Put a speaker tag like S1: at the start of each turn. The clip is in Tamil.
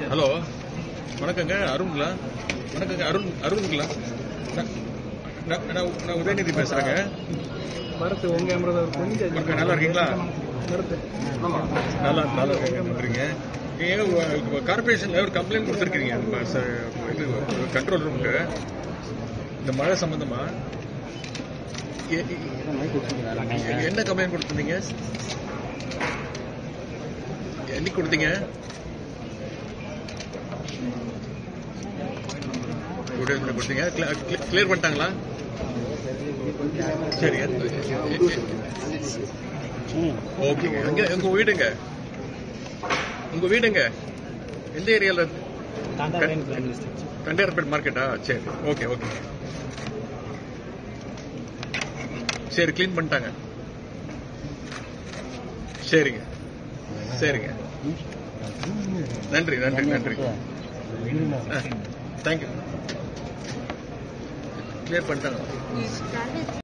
S1: ஹலோ வணக்கங்க அருண்ங்களா வணக்கங்க அருண் அருண்ங்களா நான் நான் நான் நான் உதயநிதி பேசுறேங்க
S2: மரத்து உங்க அமிர்தா கொஞ்சம்
S1: வணக்கம், நல்லா இருக்கீங்களா
S2: மரத்து ஆமா
S1: நல்லா நல்லா இருக்கேங்க நன்றிங்க ஏங்க உங்க கார்பரேஷன்ல ஒரு கம்ப்ளைண்ட் கொடுத்துருக்கீங்க நம்ம ச- இது கண்ட்ரோல் ரூமுக்கு இந்த மழை சம்பந்தமா எ- எ- என்ன கம்ப்ளைண்ட் கொடுத்துருந்தீங்க என்னைக்கு கொடுத்தீங்க டூ டேஸ் முன்னாடி கொடுத்தீங்க கிளியர் பண்ணிட்டாங்களா சரி ஓகேங்க எங்க உங்க வீடுங்க உங்க வீடுங்க எந்த ஏரியால தண்டையார்பேட் மார்க்கெட்டா சரி ஓகே ஓகே சரி க்ளீன் பண்ணிட்டாங்க சரிங்க சரிங்க நன்றி நன்றி நன்றி தேங்க்யூ கிளியர் பண்ணிட்டாங்க